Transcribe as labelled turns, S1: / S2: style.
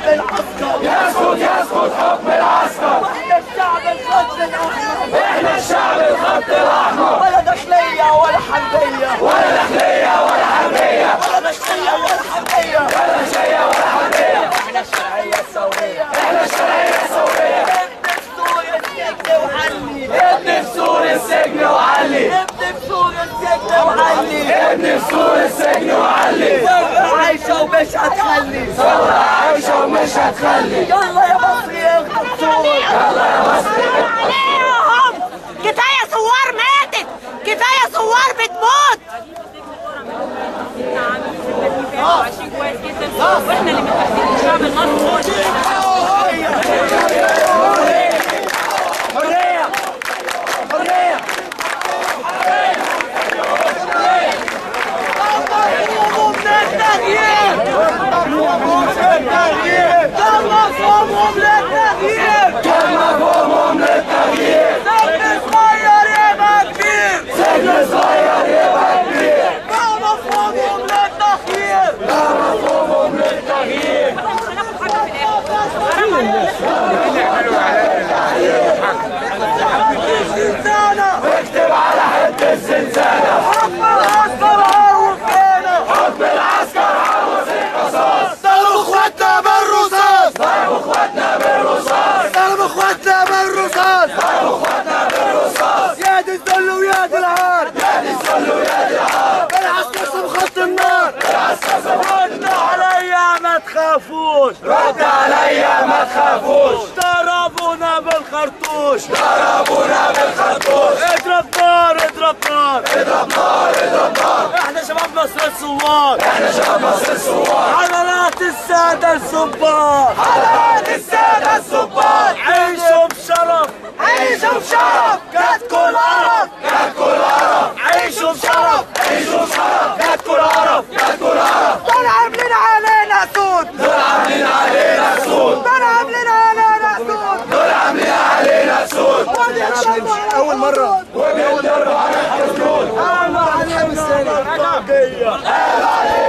S1: العسكر
S2: يسقط يسقط حكم العسكر
S1: احنا الشعب الخط الاحمر
S2: احنا الشعب الخط الاحمر
S1: ولا داخليه ولا حربيه
S2: ولا داخليه ولا حربيه
S1: ولا داخليه ولا حربيه
S2: ولا شيء ولا حربيه
S1: احنا الشرعيه السويه
S2: احنا الشرعيه السويه
S1: ابن سوريا السجن وعلي
S2: ابن في سور السجن وعلي
S1: ابن سوريا السجن وعلي
S2: ابن في سور السجن وعلي
S1: ثورة عايشة ومش هتخلي
S2: ثورة عايشة ومش هتخلي
S1: يلا يا مصري يا الدكتور
S3: عليهم كفايه ثوار ماتت كفايه ثوار بتموت
S4: عايشين كويس جدا واحنا اللي متأكدين الشعب المصري هو اللي
S2: حرية حرية
S1: مفهومه من التغيير ده مفهومه من التغيير
S2: كان مفهومهم للتغيير
S1: سجن صغير يبقى كبير
S2: سجن صغير يبقى كبير
S1: ده مفهومه من التغيير
S2: ده مفهومهم للتغيير
S4: هناخد حاجه في الاخر
S1: زنزانة
S2: اكتب على حتة الزنزانة
S1: حكم العسكر عروس هنا
S2: حكم العسكر عاوز القصاص
S1: ضربوا اخواتنا بالرصاص
S2: ضربوا اخواتنا بالرصاص
S1: ضربوا اخواتنا بالرصاص
S2: ضربوا اخواتنا بالرصاص
S1: يا دي الذل ويا دي العار
S2: يا دي الذل ويا دي العار
S1: العسكر سب خط النار
S2: العسكر سبحان
S1: رد عليا ما تخافوش
S2: رد عليا ما تخافوش
S1: ضربونا بالخرطوش
S2: ضربونا بالخرطوش
S1: اضرب نار اضرب نار
S2: اضرب نار اضرب نار
S1: احنا شباب مصر الثوار
S2: احنا شباب مصر الثوار
S1: حضرات السادة الصبار
S2: حضرات السادة الصبار
S1: عيشوا بشرف
S2: عيشوا بشرف
S1: جاتكوا العرب
S2: جاتكوا العرب
S1: عيشوا بشرف
S2: عيشوا بشرف جاتكوا العرب جاتكوا العرب
S1: دول عاملين علينا سود
S2: دول عاملين علينا سود
S1: دول عاملين علينا سود
S2: دول عاملين علينا سود
S1: أول مرة
S2: وبيضربوا على الحدود
S1: قالوا علينا السنة
S2: قالوا علينا